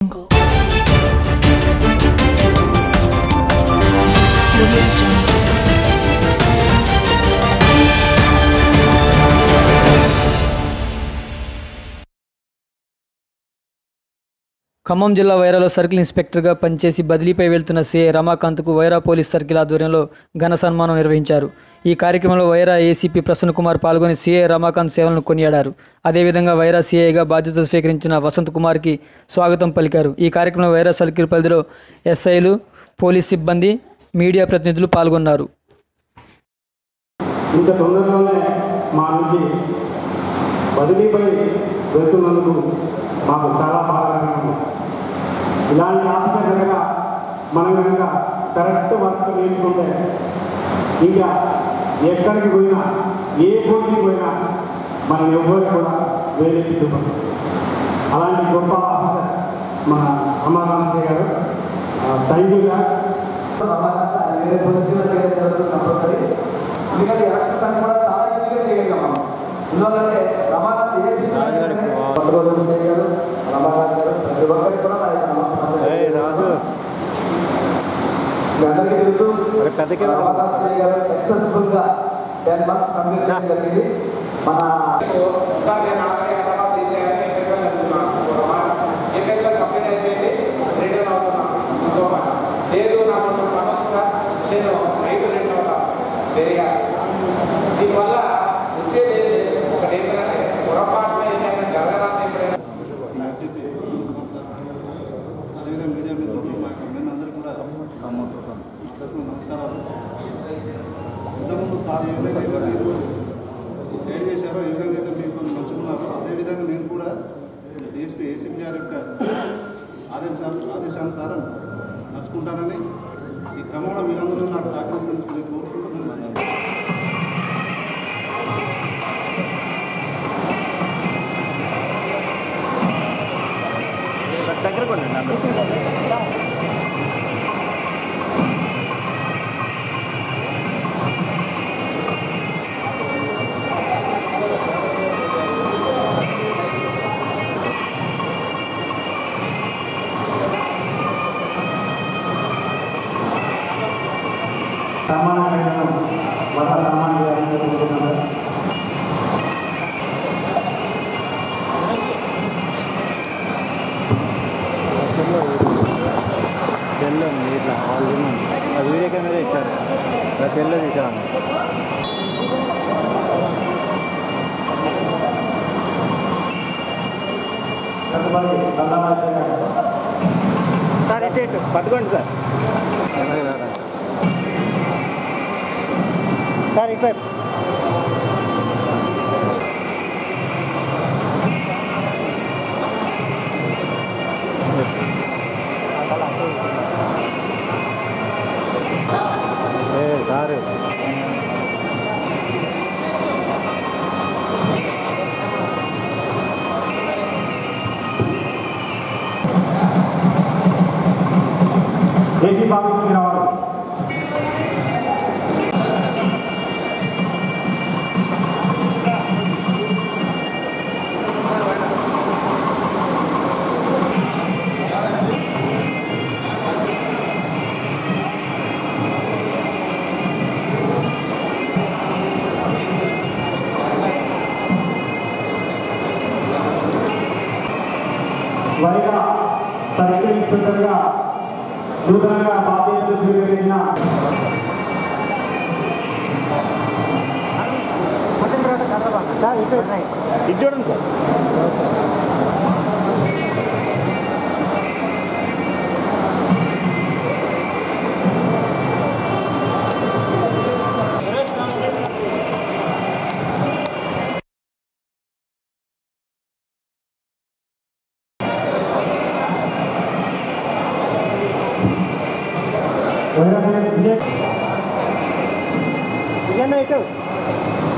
Jungle. Audio Jungle. Khammam జిల్లా వైరాలో circle ఇన్స్పెక్టర్గా పనిచేసి బదిలీపై వెళ్తున్న సిఐ రమాకాంత్కు వైరా పోలీస్ సర్కిల్ ఆధ్వర్యంలో ఘన సన్మానం నిర్వహించారు ఈ కార్యక్రమంలో వైరా ఏసీపీ ప్రసన్న కుమార్ పాల్గొని సిఐ రమాకాంత్ సేవలను కొనియాడారు అదేవిధంగా వైరా సిఐగా బాధ్యతలు స్వీకరించిన వసంత్ కుమార్కి స్వాగతం పలికారు ఈ కార్యక్రమంలో వైరా సర్కిల్ పరిధిలో ఎస్ఐలు పోలీస్ సిబ్బంది మీడియా ప్రతినిధులు పాల్గొన్నారు ఇంత తొందరలోనే మా నుంచి బదిలీపై వెళ్తున్నందుకు మాకు చాలా బాధాకరంగా ఉంది ఇలాంటి ఆఫీసర్ కనుక మనం కనుక కరెక్ట్ వర్క్ నేర్చుకుంటే ఇంకా ఎక్కడికి పోయినా ఏ పోటీకి పోయినా మనం ఎవ్వరు కూడా వేలెత్తి చూపం అలాంటి గొప్ప ఆఫీసర్ మన అమర్నాథ్ గారు థ్యాంక్ యూ సార్ వేరే పొజిషన్లో చేయడం జరుగుతుంది కంపల్సరీ ఎందుకంటే ఎలక్షన్స్ అన్ని కూడా చాలా ఈజీగా చేయగలం మనం ఎందువల్లంటే రమాకాంత్ ఏ విషయం పట్టుకోవడం చేయగలరు రమాకాంత్ గారు ప్రతి ఒక్కరికి కూడా నా యొక్క నమస్కారం మీ అందరికీ తెలుసు రమాకాంత్ శ్రీ గారు సక్సెస్ఫుల్ గా టెన్ మంత్స్ కంప్లీట్ చేయడం జరిగింది మన సార్ నేను ఆల్రెడీ హైదరాబాద్ రీచ్ అయ్యాను ఎంపీఎస్ఎల్ వెళ్తున్నాను ఒక మాట ఎంపీఎస్ఎల్ కంప్లీట్ అయిపోయింది రిటర్న్ అవుతున్నాను ఇంకో మాట లేదు నాకు కొంచెం పని ఉంది సార్ నేను నైట్ రిటర్న్ అవుతాను వేరేగా దీనివల్ల వచ్చేది ఏం లేదు ఒకటి ఏంటంటే పొరపాటున ఏదైనా జరగరాని ఎప్పుడైనా అదేవిధంగా మీడియా మిత్రులు మా కమ్యూన్ అందరూ కూడా అందరికీ నమస్కారాలు ఇంతకుముందు సార్ ఏ విధంగా అయితే మీరు ఏం చేశారో ఏ విధంగా అయితే మీరు కొంచెం మంచుకున్నారో అదేవిధంగా నేను కూడా డిఎస్పీ ఏసీపీ గారి యొక్క ఆదేశాలు ఆదేశానుసారం నడుచుకుంటానని ఈ క్రమంలో మీరందరూ నాకు సహకరిస్తారని కోరుకుంటున్నాను సన్మానం వద్ద సన్మానం చేయాలని కోరుకుంటున్నాను సెల్లో ఇట్లా వాళ్ళు వీడియో కెమెరా ఇచ్చారు సెల్లో తీసాను తదుపరి దండమాచార్య గారు సార్ ఇటు ఇటు పట్టుకోండి సార్ సార్ ఇటువైపు సారు ఏసీ బాబు రావాలి వైగా సర్కిల్ ఇన్స్పెక్టర్గా నూతనంగా బాధ్యతలు స్వీకరించిన ఇది చూడండి సార్ వైరా విజయ్ ఇటు